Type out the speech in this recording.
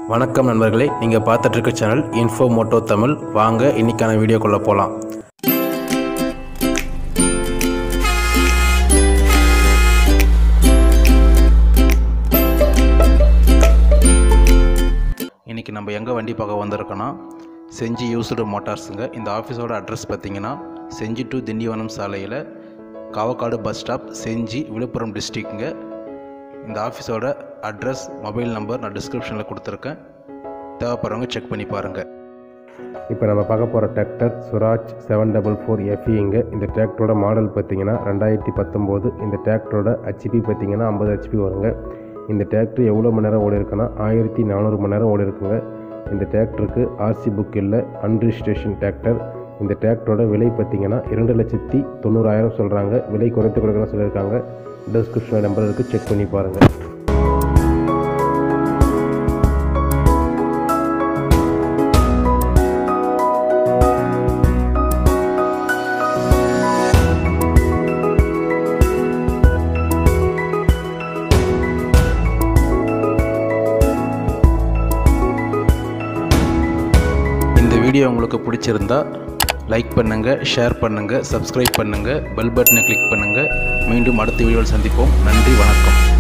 வணக்கம் நண்பர்களே நீங்கள் பார்த்துட்டு இருக்க சேனல் இன்ஃபோ மோட்டோ தமிழ் வாங்க இன்னைக்கான வீடியோக்குள்ளே போகலாம் இன்றைக்கி நம்ம எங்கே வண்டி பார்க்க வந்திருக்கோன்னா செஞ்சி யூஸ்டு மோட்டார்ஸுங்க இந்த ஆஃபீஸோட அட்ரஸ் பார்த்தீங்கன்னா செஞ்சி டு திண்டிவனம் சாலையில் காவக்காடு பஸ் ஸ்டாப் செஞ்சி விழுப்புரம் டிஸ்ட்ரிக்ட்டுங்க இந்த ஆஃபீஸோட அட்ரஸ் மொபைல் நம்பர் நான் டிஸ்கிரிப்ஷனில் கொடுத்துருக்கேன் தேவைப்படுறவங்க செக் பண்ணி பாருங்கள் இப்போ நம்ம பார்க்க போகிற tractor Swaraj seven double four எஃப்இங்க இந்த டிராக்டரோட மாடல் பார்த்தீங்கன்னா ரெண்டாயிரத்தி பத்தொம்போது இந்த டிராக்டரோட ஹெச்பி பார்த்தீங்கன்னா ஐம்பது ஹெச்பி வருங்க இந்த டிராக்டர் எவ்வளோ மணி நேரம் ஓடி இருக்குன்னா ஆயிரத்தி நானூறு மணி நேரம் ஓடி இருக்குங்க இந்த டிராக்டருக்கு ஆர்சி புக் இல்லை அன்ரிஜிஸ்ட்ரேஷன் டிராக்டர் இந்த டிராக்டரோட விலை பார்த்தீங்கன்னா இரண்டு லட்சத்தி தொண்ணூறாயிரம் சொல்கிறாங்க விலை குறைத்து கொடுக்கணும் சொல்லியிருக்காங்க டிஸ்கிரிப்ஷனில் நம்பர் இருக்குது செக் பண்ணி பாருங்கள் இந்த வீடியோ உங்களுக்கு பிடிச்சிருந்தா லைக் பண்ணுங்கள் ஷேர் பண்ணுங்கள் சப்ஸ்கிரைப் பண்ணுங்கள் பெல் பட்டனை கிளிக் பண்ணுங்கள் மீண்டும் அடுத்த வீடியோவில் சந்திப்போம் நன்றி வணக்கம்